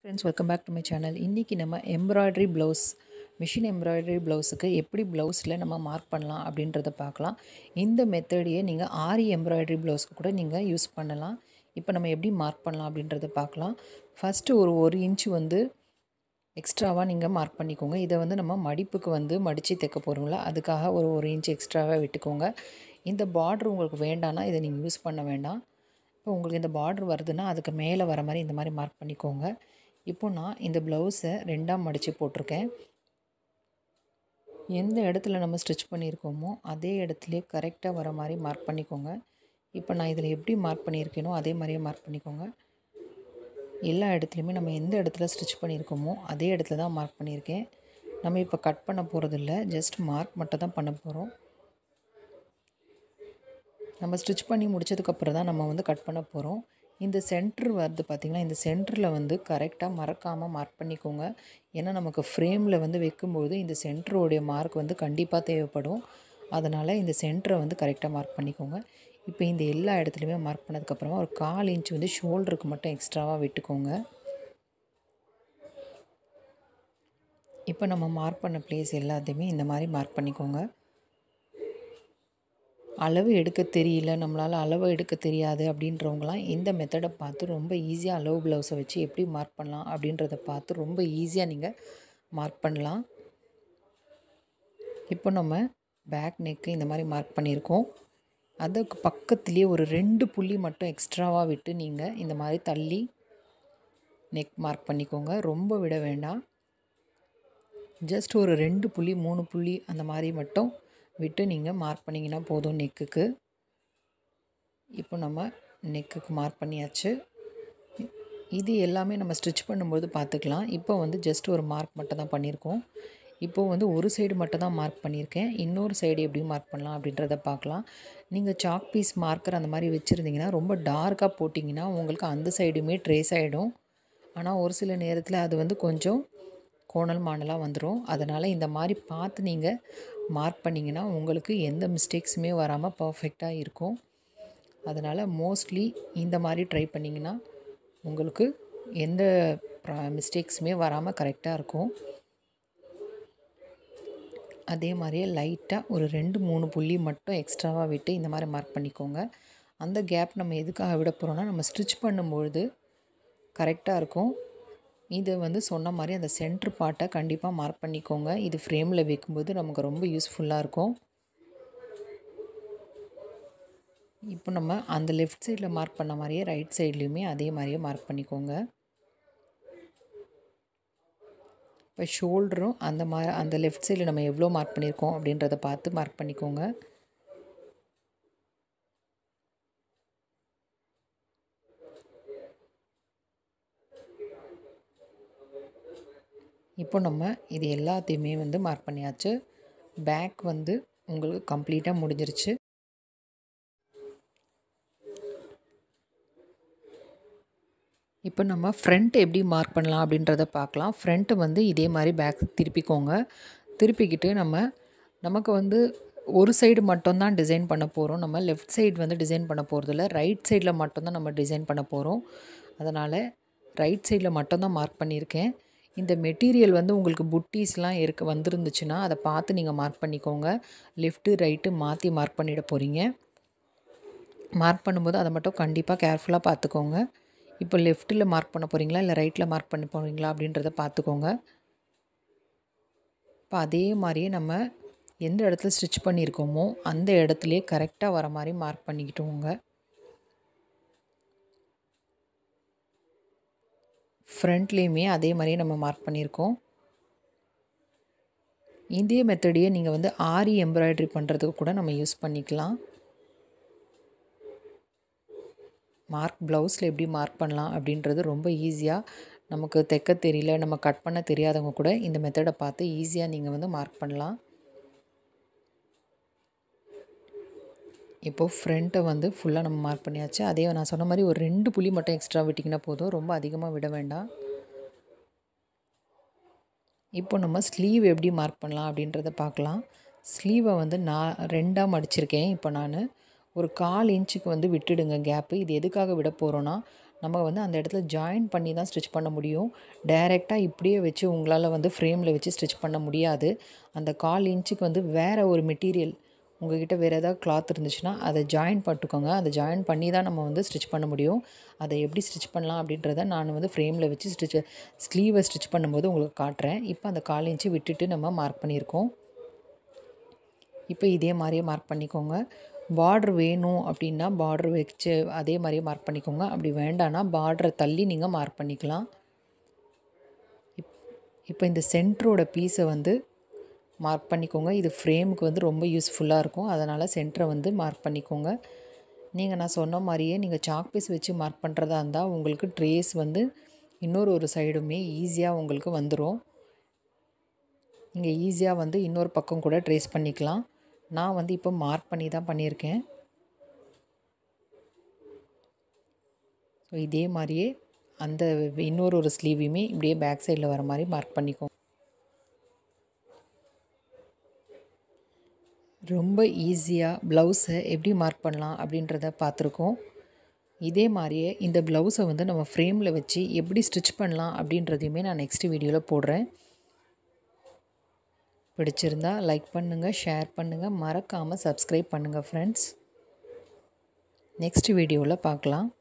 friends welcome back to my channel இன்றைக்கி நம்ம embroidery blouse machine embroidery ப்ளவுஸுக்கு எப்படி ப்ளவுஸில் நம்ம மார்க் பண்ணலாம் அப்படின்றத பார்க்கலாம் இந்த மெத்தடையே நீங்கள் ஆரி எம்ப்ராய்டரி ப்ளவுஸ்க்கு கூட நீங்கள் யூஸ் பண்ணலாம் இப்போ நம்ம எப்படி மார்க் பண்ணலாம் அப்படின்றத பார்க்கலாம் ஃபஸ்ட்டு ஒரு ஒரு இன்ச்சு வந்து எக்ஸ்ட்ராவாக நீங்கள் மார்க் பண்ணிக்கோங்க இதை வந்து நம்ம மடிப்புக்கு வந்து மடித்து தைக்க போகிறோங்களா அதுக்காக ஒரு ஒரு இன்ச் எக்ஸ்ட்ராவாக விட்டுக்கோங்க இந்த பார்ட்ரு உங்களுக்கு வேண்டாம்னா இதை நீங்கள் யூஸ் பண்ண வேண்டாம் இப்போ உங்களுக்கு இந்த பார்ட்ரு வருதுன்னா அதுக்கு மேலே வர மாதிரி இந்த மாதிரி மார்க் பண்ணிக்கோங்க இப்போ நான் இந்த ப்ளவுஸை ரெண்டாக மடித்து போட்டிருக்கேன் எந்த இடத்துல நம்ம ஸ்டிச் பண்ணியிருக்கோமோ அதே இடத்துலையே கரெக்டாக வர மாதிரி மார்க் பண்ணிக்கோங்க இப்போ நான் இதில் எப்படி மார்க் பண்ணியிருக்கேனோ அதே மாதிரியே மார்க் பண்ணிக்கோங்க எல்லா இடத்துலையுமே நம்ம எந்த இடத்துல ஸ்டிச் பண்ணியிருக்கோமோ அதே இடத்துல தான் மார்க் பண்ணியிருக்கேன் நம்ம இப்போ கட் பண்ண போகிறதில்ல ஜஸ்ட் மார்க் மட்டும் தான் பண்ண போகிறோம் நம்ம ஸ்டிச் பண்ணி முடிச்சதுக்கப்புறம் தான் நம்ம வந்து கட் பண்ண போகிறோம் இந்த சென்ட்ரு வருது பார்த்திங்கன்னா இந்த சென்டரில் வந்து கரெக்டாக மறக்காமல் மார்க் பண்ணிக்கோங்க ஏன்னா நமக்கு ஃப்ரேமில் வந்து வைக்கும்போது இந்த சென்டரோடைய மார்க் வந்து கண்டிப்பாக தேவைப்படும் அதனால் இந்த சென்டரை வந்து கரெக்டாக மார்க் பண்ணிக்கோங்க இப்போ இந்த எல்லா இடத்துலையுமே மார்க் பண்ணதுக்கப்புறமா ஒரு கால் இன்ச் வந்து ஷோல்டருக்கு மட்டும் எக்ஸ்ட்ராவாக விட்டுக்கோங்க இப்போ நம்ம மார்க் பண்ண பிளேஸ் எல்லாத்தையுமே இந்த மாதிரி மார்க் பண்ணிக்கோங்க அளவு எடுக்க தெரியல நம்மளால் அளவு எடுக்க தெரியாது அப்படின்றவங்களாம் இந்த மெத்தடை பார்த்து ரொம்ப ஈஸியாக அளவு ப்ளவுஸை வச்சு எப்படி மார்க் பண்ணலாம் அப்படின்றத பார்த்து ரொம்ப ஈஸியாக நீங்கள் மார்க் பண்ணலாம் இப்போ நம்ம பேக் நெக்கு இந்த மாதிரி மார்க் பண்ணியிருக்கோம் அதுக்கு பக்கத்துலேயே ஒரு ரெண்டு புள்ளி மட்டும் எக்ஸ்ட்ராவாக விட்டு நீங்கள் இந்த மாதிரி தள்ளி நெக் மார்க் பண்ணிக்கோங்க ரொம்ப விட வேண்டாம் ஜஸ்ட் ஒரு ரெண்டு புள்ளி மூணு புள்ளி அந்த மாதிரி மட்டும் விட்டு நீங்கள் மார்க் பண்ணிங்கன்னா போதும் நெக்குக்கு இப்போ நம்ம நெக்குக்கு மார்க் பண்ணியாச்சு இது எல்லாமே நம்ம ஸ்டிச் பண்ணும்போது பார்த்துக்கலாம் இப்போ வந்து ஜஸ்ட் ஒரு மார்க் மட்டும் தான் பண்ணியிருக்கோம் இப்போது வந்து ஒரு சைடு மட்டும் தான் மார்க் பண்ணியிருக்கேன் இன்னொரு சைடு எப்படி மார்க் பண்ணலாம் அப்படின்றத பார்க்கலாம் நீங்கள் சாக் பீஸ் மார்க்கர் அந்த மாதிரி வச்சுருந்தீங்கன்னா ரொம்ப டார்க்காக போட்டிங்கன்னா உங்களுக்கு அந்த சைடுமே ட்ரேஸ் ஆகிடும் ஆனால் ஒரு சில நேரத்தில் அது வந்து கொஞ்சம் கோணல் மாணலாக வந்துடும் அதனால் இந்த மாதிரி பார்த்து நீங்கள் மார்க் பண்ணிங்கன்னா உங்களுக்கு எந்த மிஸ்டேக்ஸுமே வராமல் பர்ஃபெக்டாக இருக்கும் அதனால் மோஸ்ட்லி இந்த மாதிரி ட்ரை பண்ணிங்கன்னா உங்களுக்கு எந்த மிஸ்டேக்ஸுமே வராமல் கரெக்டாக இருக்கும் அதே மாதிரியே லைட்டாக ஒரு ரெண்டு மூணு புள்ளி மட்டும் எக்ஸ்ட்ராவாக விட்டு இந்த மாதிரி மார்க் பண்ணிக்கோங்க அந்த கேப் நம்ம எதுக்காக விட போகிறோன்னா நம்ம ஸ்டிச் பண்ணும்பொழுது கரெக்டாக இருக்கும் இதை வந்து சொன்ன மாதிரி அந்த சென்ட்ரு பார்ட்டை கண்டிப்பாக மார்க் பண்ணிக்கோங்க இது ஃப்ரேமில் வைக்கும்போது நமக்கு ரொம்ப யூஸ்ஃபுல்லாக இருக்கும் இப்போ நம்ம அந்த லெஃப்ட் சைடில் மார்க் பண்ண மாதிரியே ரைட் சைட்லேயுமே அதே மாதிரியே மார்க் பண்ணிக்கோங்க இப்போ ஷோல்டரும் அந்த மா அந்த லெஃப்ட் சைடில் நம்ம எவ்வளோ மார்க் பண்ணியிருக்கோம் அப்படின்றத பார்த்து மார்க் பண்ணிக்கோங்க இப்போ நம்ம இது எல்லாத்தையுமே வந்து மார்க் பண்ணியாச்சு பேக் வந்து உங்களுக்கு கம்ப்ளீட்டாக முடிஞ்சிருச்சு இப்போ நம்ம ஃப்ரண்ட் எப்படி மார்க் பண்ணலாம் அப்படின்றத பார்க்கலாம் ஃப்ரண்ட்டு வந்து இதே மாதிரி பேக் திருப்பிக்கோங்க திருப்பிக்கிட்டு நம்ம நமக்கு வந்து ஒரு சைடு மட்டும்தான் டிசைன் பண்ண போகிறோம் நம்ம லெஃப்ட் சைடு வந்து டிசைன் பண்ண போகிறதில்ல ரைட் சைடில் மட்டும்தான் நம்ம டிசைன் பண்ண போகிறோம் அதனால் ரைட் சைடில் மட்டும்தான் மார்க் பண்ணியிருக்கேன் இந்த மெட்டீரியல் வந்து உங்களுக்கு புட்டீஸ்லாம் இருக்க வந்துருந்துச்சுன்னா அதை பார்த்து நீங்கள் மார்க் பண்ணிக்கோங்க லெஃப்ட்டு ரைட்டு மாற்றி மார்க் பண்ணிட போகிறீங்க மார்க் பண்ணும்போது அதை மட்டும் கண்டிப்பாக கேர்ஃபுல்லாக பார்த்துக்கோங்க இப்போ லெஃப்ட்டில் மார்க் பண்ண போகிறீங்களா இல்லை ரைட்டில் மார்க் பண்ண போகிறீங்களா அப்படின்றத பார்த்துக்கோங்க இப்போ அதே மாதிரியே நம்ம எந்த இடத்துல ஸ்டிச் பண்ணியிருக்கோமோ அந்த இடத்துலையே கரெக்டாக வர மாதிரி மார்க் பண்ணிக்கிட்டோங்க ஃப்ரண்ட்லேயுமே அதே மாதிரியே நம்ம மார்க் பண்ணியிருக்கோம் இதே மெத்தடையே நீங்கள் வந்து ஆரி எம்ப்ராய்டரி பண்ணுறதுக்கு கூட நம்ம யூஸ் பண்ணிக்கலாம் மார்க் ப்ளவுஸில் எப்படி மார்க் பண்ணலாம் அப்படின்றது ரொம்ப ஈஸியாக நமக்கு தைக்க தெரியல நம்ம கட் பண்ண தெரியாதவங்க கூட இந்த மெத்தடை பார்த்து ஈஸியாக நீங்கள் வந்து மார்க் பண்ணலாம் இப்போது ஃப்ரண்ட்டை வந்து ஃபுல்லாக நம்ம மார்க் பண்ணியாச்சு அதே நான் சொன்ன மாதிரி ஒரு ரெண்டு புள்ளி மட்டும் எக்ஸ்ட்ரா விட்டிங்கன்னா போதும் ரொம்ப அதிகமாக விட வேண்டாம் இப்போ நம்ம ஸ்லீவ் எப்படி மார்க் பண்ணலாம் அப்படின்றத பார்க்கலாம் ஸ்லீவை வந்து நான் ரெண்டாக மடிச்சிருக்கேன் இப்போ நான் ஒரு கால் இன்ச்சுக்கு வந்து விட்டுடுங்க கேப்பு இது எதுக்காக விட போகிறோன்னா நம்ம வந்து அந்த இடத்துல ஜாயின் பண்ணி தான் ஸ்டிச் பண்ண முடியும் டைரெக்டாக இப்படியே வச்சு உங்களால் வந்து ஃப்ரேமில் வச்சு ஸ்டிச் பண்ண முடியாது அந்த கால் இன்ச்சுக்கு வந்து வேறு ஒரு மெட்டீரியல் உங்ககிட்ட வேறு ஏதாவது கிளாத் இருந்துச்சுன்னா அதை ஜாயின் பண்ணிட்டுக்கோங்க அதை ஜாயின் பண்ணி தான் நம்ம வந்து ஸ்டிச் பண்ண முடியும் அதை எப்படி ஸ்டிச் பண்ணலாம் அப்படின்றத நான் வந்து ஃப்ரேமில் வச்சு ஸ்டிச் ஸ்லீவை ஸ்டிச் பண்ணும்போது உங்களுக்கு காட்டுறேன் இப்போ அந்த கால் இன்ச்சு விட்டுட்டு நம்ம மார்க் பண்ணியிருக்கோம் இப்போ இதே மாதிரியே மார்க் பண்ணிக்கோங்க பார்ட்ரு வேணும் அப்படின்னா பார்ட்ரு வச்சு அதே மாதிரியே மார்க் பண்ணிக்கோங்க அப்படி வேண்டான்னா பார்டரை தள்ளி நீங்கள் மார்க் பண்ணிக்கலாம் இப் இப்போ இந்த சென்டரோட பீஸை வந்து மார்க் பண்ணிக்கோங்க இது ஃப்ரேமுக்கு வந்து ரொம்ப யூஸ்ஃபுல்லாக இருக்கும் அதனால் சென்டரை வந்து மார்க் பண்ணிக்கோங்க நீங்கள் நான் சொன்ன மாதிரியே நீங்கள் சாக் பீஸ் வச்சு மார்க் பண்ணுறதா இருந்தால் உங்களுக்கு ட்ரேஸ் வந்து இன்னொரு ஒரு சைடுமே ஈஸியாக உங்களுக்கு வந்துடும் நீங்கள் ஈஸியாக வந்து இன்னொரு பக்கம் கூட ட்ரேஸ் பண்ணிக்கலாம் நான் வந்து இப்போ மார்க் பண்ணி தான் பண்ணியிருக்கேன் ஸோ இதே மாதிரியே அந்த இன்னொரு ஒரு ஸ்லீவையுமே இப்படியே பேக் சைடில் வர மாதிரி மார்க் பண்ணிக்கோங்க ரொம்ப ஈஸியாக ப்ளவுஸை எப்படி மார்க் பண்ணலாம் அப்படின்றத பார்த்துருக்கோம் இதே மாதிரியே இந்த ப்ளவுஸை வந்து நம்ம ஃப்ரேமில் வச்சு எப்படி ஸ்டிச் பண்ணலாம் அப்படின்றதையுமே நான் நெக்ஸ்ட் வீடியோவில் போடுறேன் பிடிச்சிருந்தா லைக் பண்ணுங்கள் ஷேர் பண்ணுங்கள் மறக்காமல் சப்ஸ்கிரைப் பண்ணுங்கள் ஃப்ரெண்ட்ஸ் நெக்ஸ்ட் வீடியோவில் பார்க்கலாம்